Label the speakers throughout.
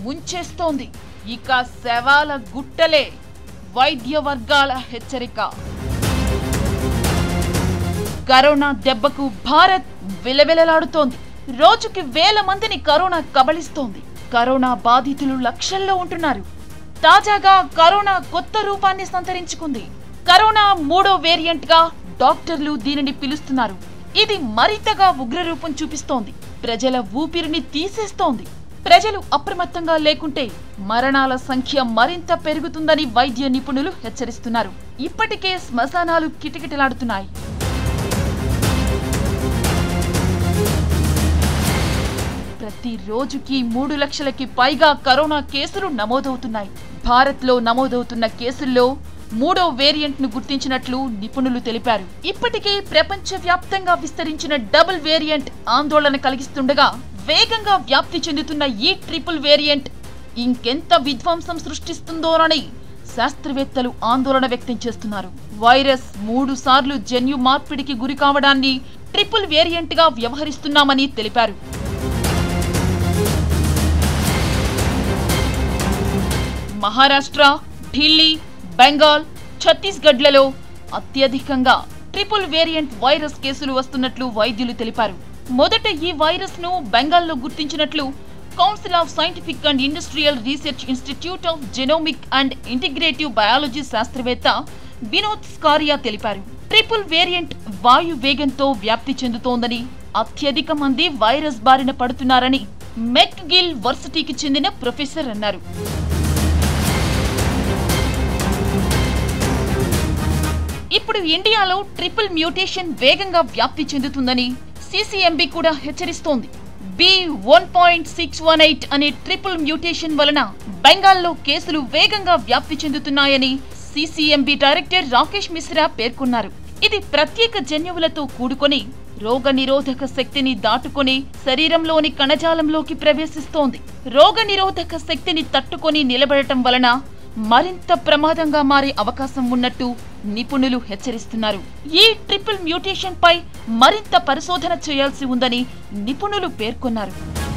Speaker 1: ముంచేస్తోంది ఇక శవాల గుట్టలే వైద్య వర్గాల హెచ్చరిక కరోనా దెబ్బకు భారత్ విలవిలలాడుతోంది రోజుకి వేల మందిని కరోనా కబళిస్తోంది కరోనా బాధితులు లక్షల్లో ఉంటున్నారు తాజాగా కరోనా కొత్త రూపాన్ని సంతరించుకుంది కరోనా మూడో వేరియంట్ గా డాక్టర్లు దీనిని పిలుస్తున్నారు ఇది మరింతగా ఉగ్రరూపం చూపిస్తోంది ప్రజల ఊపిరిని తీసేస్తోంది ప్రజలు అప్రమత్తంగా లేకుంటే మరణాల సంఖ్య మరింత పెరుగుతుందని వైద్య నిపుణులు హెచ్చరిస్తున్నారు ఇప్పటికే శ్మశానాలు కిటకిటలాడుతున్నాయి ప్రతి రోజుకి మూడు లక్షలకి పైగా కరోనా కేసులు నమోదవుతున్నాయి భారత్లో నమోదవుతున్న కేసుల్లో మూడో వేరియంట్ ను గుర్తించినట్లు నిపుణులు తెలిపారు ఇప్పటికే ప్రపంచవ్యాప్తంగా విస్తరించిన డబుల్ వేరియంట్ ఆందోళన కలిగిస్తుండగా వేగంగా వ్యాప్తి చెందుతున్న ఈ ట్రిపుల్ వేరియంట్ ఇంకెంత విధ్వంసం సృష్టిస్తుందోనని శాస్త్రవేత్తలు ఆందోళన వ్యక్తం చేస్తున్నారు వైరస్ మూడు సార్లు జన్యు మార్పిడికి గురి కావడాన్ని ట్రిపుల్ వేరియంట్ గా వ్యవహరిస్తున్నామని తెలిపారు మహారాష్ట్ర ఢిల్లీ బెంగాల్ ఛత్తీస్గఢ్లలో అత్యధికంగా ట్రిపుల్ వేరియంట్ వైరస్ కేసులు వస్తున్నట్లు వైద్యులు తెలిపారు మొదట ఈ వైరస్ ను బెంగాల్లో గుర్తించినట్లు council of scientific and industrial research institute of genomic and integrative biology శాస్త్రవేత్త వినోద్ స్కారియా తెలిపారు ట్రిపుల్ వేరియంట్ వాయు వేగంతో వ్యాప్తి చెందుతోందని అత్యధిక మంది వైరస్ బారిన పడుతున్నారని మెక్ గిల్ వర్సిటీకి చెందిన ప్రొఫెసర్ అన్నారు ఇప్పుడు ఇండియాలో ట్రిపుల్ మ్యూటేషన్ వేగంగా వ్యాప్తి చెందుతుందని సిసిఎంబి కూడా హెచ్చరిస్తోంది B one point six one eight అనే ట్రిపుల్ మ్యూటేషన్ వలన బెంగాల్లో కేసులు వేగంగా వ్యాప్తి చెందుతున్నాయని సిసిఎంబి డైరెక్టర్ రాకేష్ మిశ్రా పేర్కొన్నారు ఇది ప్రత్యేక జన్యువులతో కూడుకొని రోగ నిరోధక శక్తిని దాటుకొని శరీరంలోని కణజాలంలోకి ప్రవేశిస్తోంది రోగ నిరోధక శక్తిని తట్టుకొని నిలబడటం వలన మరింత ప్రమాదంగా మారే అవకాశం ఉన్నట్టు నిపుణులు హెచ్చరిస్తున్నారు ఈ ట్రిపుల్ మ్యూటేషన్ పై మరింత పరిశోధన చేయాల్సి ఉందని నిపుణులు పేర్కొన్నారు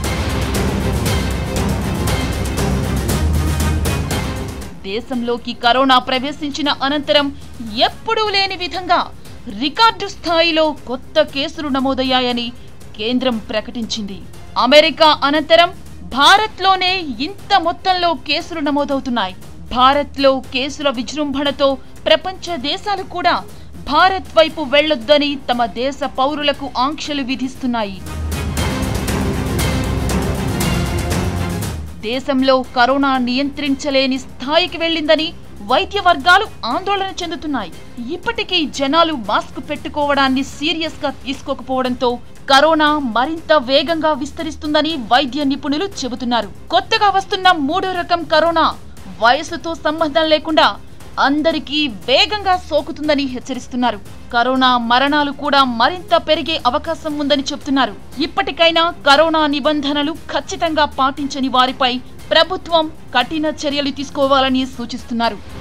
Speaker 1: దేశంలోకి కరోనా ప్రవేశించిన అనంతరం ఎప్పుడూ లేని విధంగా రికార్డు స్థాయిలో కొత్త కేసులు నమోదయ్యాయని కేంద్రం ప్రకటించింది అమెరికా అనంతరం భారత్లోనే ఇంత మొత్తంలో కేసులు నమోదవుతున్నాయి భారత్లో కేసుల విజృంభణతో ప్రపంచ దేశాలు కూడా భారత్ వైపు వెళ్లొద్దని తమ దేశ పౌరులకు ఆంక్షలు విధిస్తున్నాయి దేశంలో కరోనా నియంత్రించలేని స్థాయికి వెళ్ళిందని వైద్య వర్గాలు ఆందోళన చెందుతున్నాయి ఇప్పటికీ జనాలు మాస్క్ పెట్టుకోవడాన్ని సీరియస్ గా తీసుకోకపోవడంతో కరోనా మరింత వేగంగా విస్తరిస్తుందని వైద్య నిపుణులు చెబుతున్నారు కొత్తగా వస్తున్న మూడో రకం కరోనా వయసుతో సంబంధం లేకుండా అందరికీ వేగంగా సోకుతుందని హెచ్చరిస్తున్నారు కరోనా మరణాలు కూడా మరింత పెరిగే అవకాశం ఉందని చెప్తున్నారు ఇప్పటికైనా కరోనా నిబంధనలు ఖచ్చితంగా పాటించని వారిపై ప్రభుత్వం కఠిన చర్యలు తీసుకోవాలని సూచిస్తున్నారు